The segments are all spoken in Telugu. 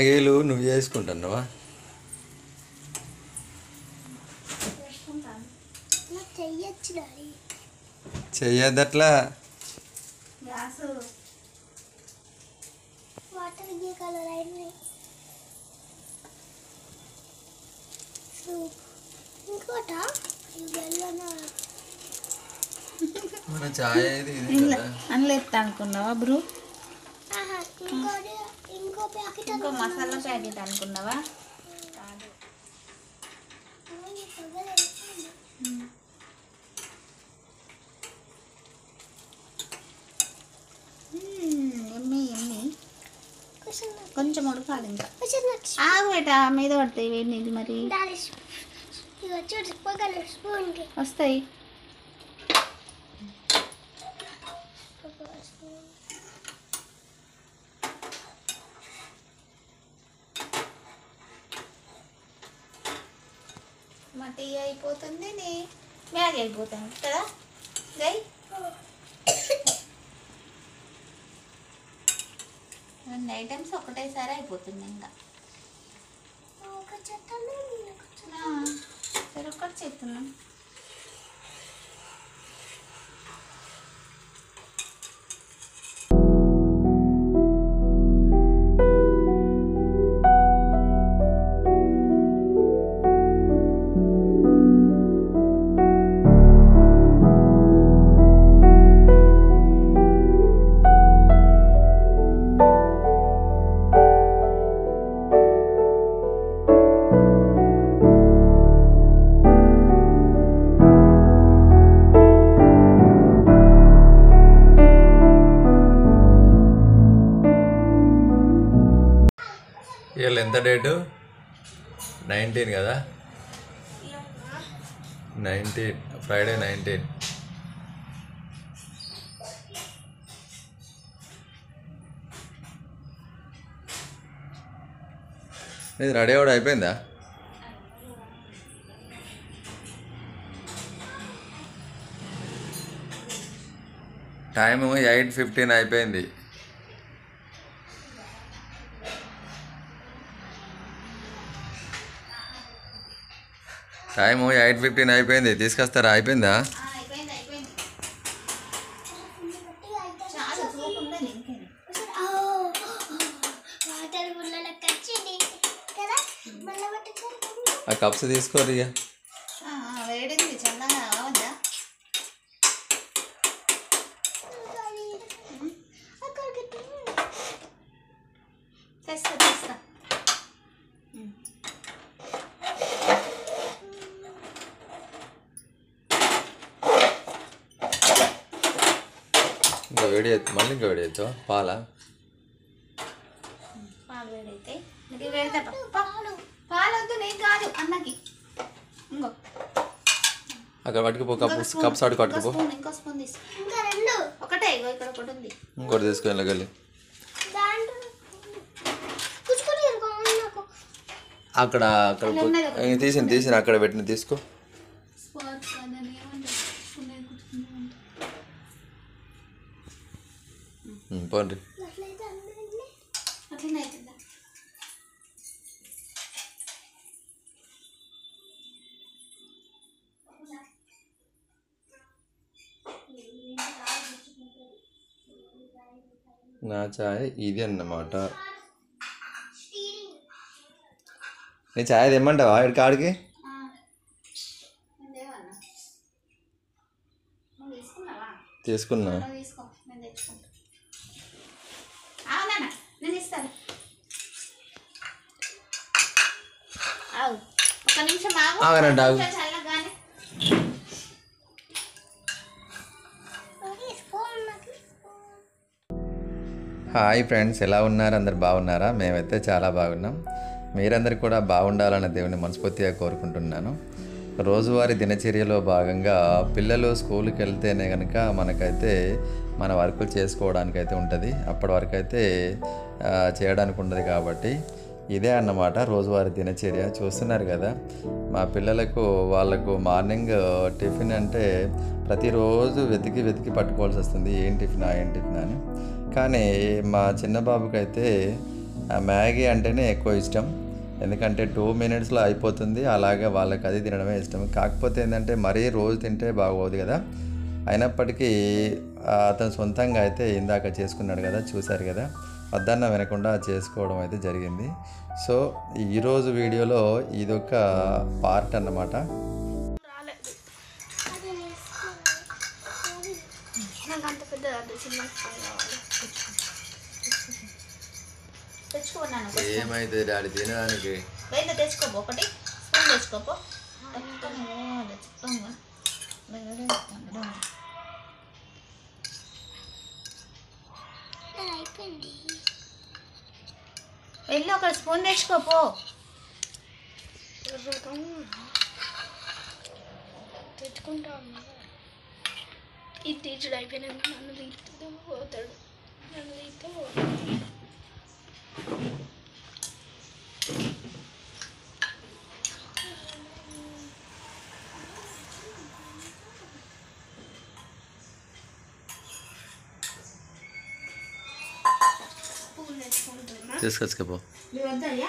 మ్యాగీలు నువ్వు చేసుకుంటున్నావా నాకు చెయ్యొచ్చు డాడీ చెయ్యద్దట్లా గ్యాస్ వాటర్ ఏ కలర్ అయినాయి సూప్ ఇంకోట ఇవెల్లనా మన చాయ్ ఇది ఇది ఇంట్లో కదా అందులో ఎత్తా అనుకున్నావా బ్రూ ఆహా ఇంకోటి ఇంకో ప్యాకెట్ ఇంకో మసాలా ప్యాకెట్ అనుకున్నావా ఎమ్మి ఎమ్మి కొంచెం ఉడకాలి ఇంకా ఆగు బేట మీద పడతాయి వేడి నీళ్ళు మరి చూడు పొగలు స్పూన్కి వస్తాయి మా టీ అయిపోతుంది నీ మ్యాగీ అయిపోతుంది కదా గై రెండు ఐటమ్స్ ఒకటేసారి అయిపోతుంది ఇంకా ఒక చెట్టను ఒక చెట్ట సరే ఒక్కటి చేస్తున్నాం ఇవాళ ఎంత డేటు నైన్టీన్ కదా నైన్టీన్ ఫ్రైడే నైన్టీన్ ఇది రెడీ అవడం అయిపోయిందా టైము ఎయిట్ ఫిఫ్టీన్ అయిపోయింది టైము ఎయిట్ ఫిఫ్టీన్ అయిపోయింది తీసుకొస్తారా అయిపోయిందా అయిపోయింది అయిపోయింది చాలా సూప్ ఉండదు ఇంకేనా వాటర్ పుల్లలకు వచ్చింది కదా మళ్ళీ పట్టుకొని ఆ కప్స్ తీసుకోరు ఇక ఆ, ఆ, వేడింది చల్లగా అవద్దా అక్కడికి తెస్తా తెస్తా ఇంకా వేడి అవుతుంది మళ్ళీ ఇంకా వేడి అవుతావు పాలా పాలు వేడైతే ఇది వేడితే పాలు పాలు వద్దు నీకు కాదు అన్నకి ఇంకో అక్కడ పట్టుకుపో కప్పు ఇంకొక స్పూన్, కప్స్ ఆడు ఇంకో పట్టుకుపో స్పూన్ ఇంకో స్పూన్ తీసుకో ఇంకా రెండు ఒకటే ఇగో ఇక్కడ ఒకటి ఉంది ఇంకోటి తీసుకొని వెళ్ళగలి దాంట్లో కూర్చుకొని నాకు అక్కడ అక్కడ అక్కడ ఉన్నది ఒకటి. ఇంక తీసిన తీసిన అక్కడ పెట్టిన తీసుకో స్పాట్ కాదని ఏమంటారు ఉన్నది గుర్తుంది ఉమ్, పోండి అట్లయితే అందరినీ అట్లనే అవుతుందా నా చాయ్ ఇది అన్నమాట నీ చాయ్ తెమ్మంటావా ఇక్కడ కాడికి నేనేమన్నా నువ్వు తీసుకున్నావా తీసుకున్నా నువ్వు తీసుకో నేను తెచ్చుకుంటా అవునా నేను ఇస్తాను ఆవు ఒక నిమిషం ఆగు ఆగనండి, ఆగు. కొంచెం చల్లగానే ఓకే స్పూన్ నాకు స్పూన్ హాయ్ ఫ్రెండ్స్ ఎలా ఉన్నారు అందరు బాగున్నారా మేమైతే చాలా బాగున్నాం మీరందరూ కూడా బాగుండాలని దేవుని మనస్ఫూర్తిగా కోరుకుంటున్నాను రోజువారీ దినచర్యలో భాగంగా పిల్లలు స్కూల్కి వెళ్తేనే కనుక మనకైతే మన వర్కులు చేసుకోవడానికి అయితే ఉంటుంది అప్పటి వరకు అయితే ఆ, చేయడానికి ఉండదు కాబట్టి ఇదే అన్నమాట రోజువారీ దినచర్య చూస్తున్నారు కదా మా పిల్లలకు వాళ్ళకు మార్నింగ్ టిఫిన్ అంటే ప్రతిరోజు వెతికి వెతికి పట్టుకోవాల్సి వస్తుంది ఏం టిఫినా ఏం టిఫినా అని కానీ మా చిన్న బాబుకైతే ఆ మ్యాగీ అంటేనే ఎక్కువ ఇష్టం ఎందుకంటే టూ మినిట్స్లో అయిపోతుంది అలాగే వాళ్ళకి అది తినడమే ఇష్టం కాకపోతే ఏంటంటే మరీ రోజు తింటే బాగోదు కదా అయినప్పటికీ ఆ, అతను సొంతంగా అయితే ఇందాక చేసుకున్నాడు కదా చూశారు కదా వద్దన్న వినకుండా చేసుకోవడం అయితే జరిగింది సో ఈరోజు వీడియోలో ఇదొక పార్ట్ అన్నమాట రాలేదు అది వేసుకోవాలి. నాకు అంత పెద్ద వద్దు, చిన్న స్పూన్ కావాలి తెచ్చుకున్నాను ఏమైతే డాడీ తినడానికి బయట తెచ్చుకోపో ఒకటి స్పూన్ తెచ్చుకోపో తెచ్చుకోము అది అయిపోయింది వెళ్ళి ఒక స్పూన్ తెచ్చుకోపో తెచ్చుకుంటా ఉన్నా ఇది తీర్చుడు అయిపోయినాక నన్ను తీర్చుతూ పోతాడు నన్ను తీస్తూ పోతాడు స్పూన్ తెచ్చుకుంటున్నా తీసుకొచ్చుకోపో ఇవి వద్దయ్యా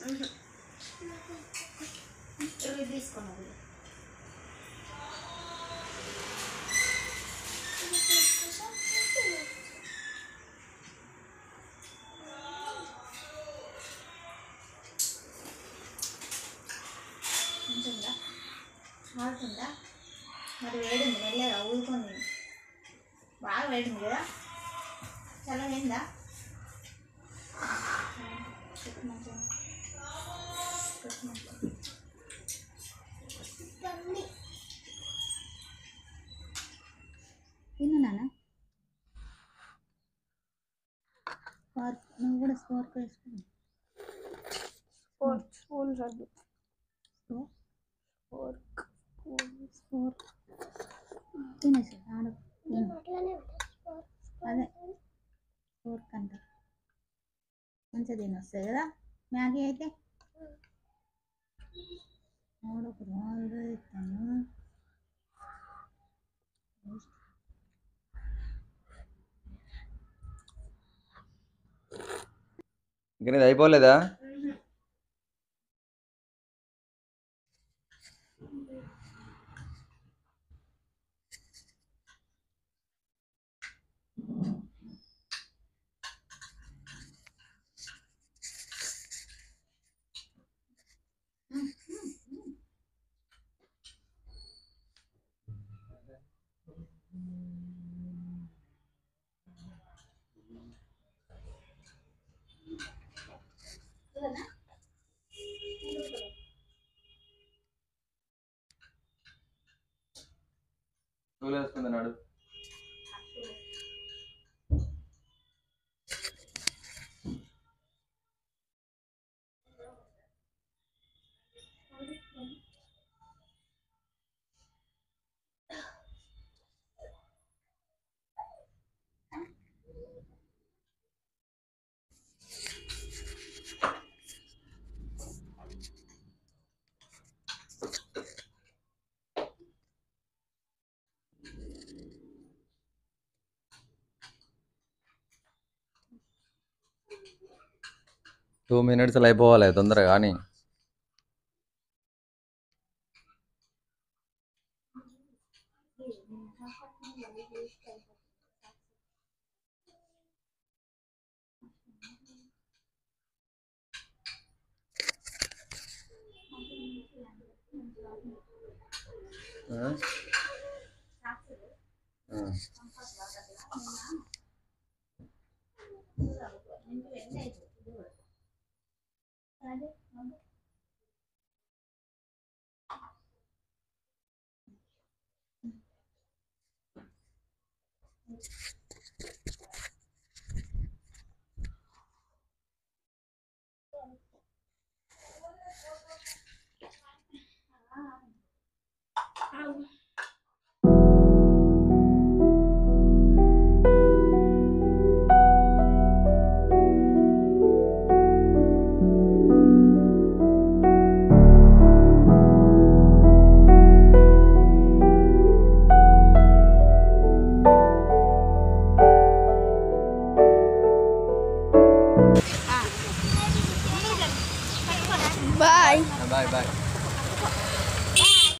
ఇవి తీసుకున్నావు ఉంటుందా మారుతుందా మరి వేడింది మెల్లగా ఊరుకుంది బాగా వేడింది కదా చల్లగైందా చెప్పు మంచిగా. చెప్పు మంచిగా. తిను నాన్న స్పార్క్ నువ్వు కూడా స్పార్క్ వేసుకో ఫోర్ స్పూన్స్ వద్దు స్పార్క్ ఫోర్క్ స్పార్క్ తినేసి ఆడ తిను. అట్లానే అదే స్పార్క్ అంట మంచిగా తిని వస్తాయి కదా మ్యాగీ అయితే ఆడొక రాళ్ళు ఇస్తాను ఇంకా నీది అయిపోలేదా వేసుకుందన్నాడు టూ మినిట్స్లో అయిపోవాలి తొందరగా కానీ బాయ్ బాయ్ బాయ్